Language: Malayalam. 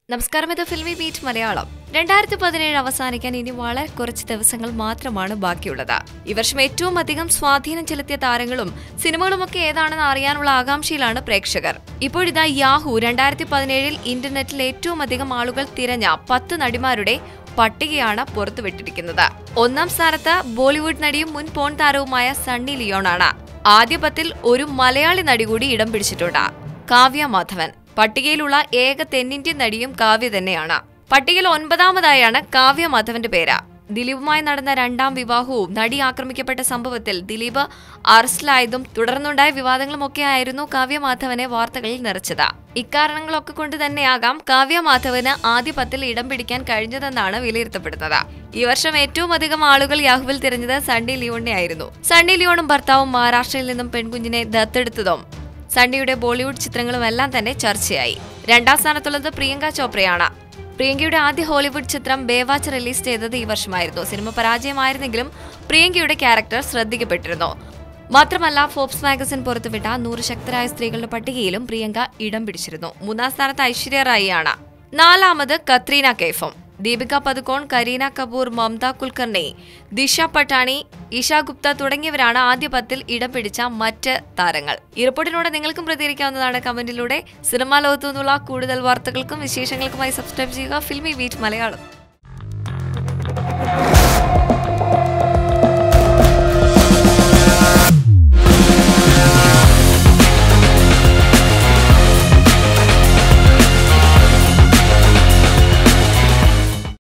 നമസ്കാരം ഇത് ഫിൽമി ബീറ്റ് മലയാളം രണ്ടായിരത്തി പതിനേഴ് അവസാനിക്കാൻ ഇനി വളരെ കുറച്ച് ദിവസങ്ങൾ മാത്രമാണ് ബാക്കിയുള്ളത് ഈ വർഷം ഏറ്റവും അധികം സ്വാധീനം ചെലുത്തിയ താരങ്ങളും സിനിമകളുമൊക്കെ ഏതാണെന്ന് അറിയാനുള്ള ആകാംക്ഷയിലാണ് പ്രേക്ഷകർ ഇപ്പോഴിതാ യാഹു രണ്ടായിരത്തി പതിനേഴിൽ ഇന്റർനെറ്റിൽ ഏറ്റവും അധികം ആളുകൾ തിരഞ്ഞ പത്ത് നടിമാരുടെ പട്ടികയാണ് പുറത്തുവിട്ടിരിക്കുന്നത് ഒന്നാം സ്ഥാനത്ത് ബോളിവുഡ് നടിയും മുൻ പോൺ താരവുമായ സണ്ണി ലിയോണാണ് ആദ്യ പത്തിൽ ഒരു മലയാളി നടി കൂടി ഇടം പിടിച്ചിട്ടുണ്ട് കാവ്യ മാധവൻ പട്ടികയിലുള്ള ഏക തെന്നിന്ത്യൻ നടിയും കാവ്യ തന്നെയാണ് പട്ടികയിൽ ഒൻപതാമതായാണ് കാവ്യ മാധവന്റെ പേര് ദിലീപുമായി നടന്ന രണ്ടാം വിവാഹവും നടി ആക്രമിക്കപ്പെട്ട സംഭവത്തിൽ ദിലീപ് അറസ്റ്റിലായതും തുടർന്നുണ്ടായ വിവാദങ്ങളുമൊക്കെ ആയിരുന്നു കാവ്യ മാധവനെ വാർത്തകളിൽ നിറച്ചത് ഇക്കാരണങ്ങളൊക്കെ കൊണ്ട് തന്നെയാകാം കാവ്യ മാധവന് ആദ്യ പത്തിൽ ഇടം പിടിക്കാൻ കഴിഞ്ഞതെന്നാണ് വിലയിരുത്തപ്പെടുന്നത് ഈ വർഷം ഏറ്റവും അധികം ആളുകൾ യാഹുവിൽ തിരഞ്ഞത് സണ്ണി ലിയോണിനെ ആയിരുന്നു സണ്ണി ലിയോണും ഭർത്താവും മഹാരാഷ്ട്രയിൽ നിന്നും പെൺകുഞ്ഞിനെ ദത്തെടുത്തതും സണ്ണിയുടെ ബോളിവുഡ് ചിത്രങ്ങളും എല്ലാം തന്നെ ചർച്ചയായി രണ്ടാം സ്ഥാനത്തുള്ളത് പ്രിയങ്ക ചോപ്രയാണ് പ്രിയങ്കയുടെ ആദ്യ ഹോളിവുഡ് ചിത്രം ബേവാച്ച് റിലീസ് ചെയ്തത് ഈ വർഷമായിരുന്നു സിനിമ പരാജയമായിരുന്നെങ്കിലും പ്രിയങ്കയുടെ ക്യാരക്ടർ ശ്രദ്ധിക്കപ്പെട്ടിരുന്നു മാത്രമല്ല ഫോബ്സ് മാഗസിൻ പുറത്തുവിട്ട നൂറ് ശക്തരായ സ്ത്രീകളുടെ പട്ടികയിലും പ്രിയങ്ക ഇടം പിടിച്ചിരുന്നു മൂന്നാം സ്ഥാനത്ത് ഐശ്വര്യ റായി ആണ് നാലാമത് കത്രീന കൈഫും ദീപിക പതുക്കോൺ കരീന കപൂർ മമത കുൽക്കർണി ദിശ പട്ടാണി ഇഷ ഗുപ്ത തുടങ്ങിയവരാണ് ആദ്യ പത്തിൽ ഇടം പിടിച്ച മറ്റ് താരങ്ങൾ ഈ റിപ്പോർട്ടിലൂടെ നിങ്ങൾക്കും പ്രതികരിക്കാവുന്നതാണ് കമന്റിലൂടെ സിനിമാ ലോകത്തു നിന്നുള്ള കൂടുതൽ വാർത്തകൾക്കും വിശേഷങ്ങൾക്കുമായി സബ്സ്ക്രൈബ് ചെയ്യുക ഫിൽമി ബീറ്റ് മലയാളം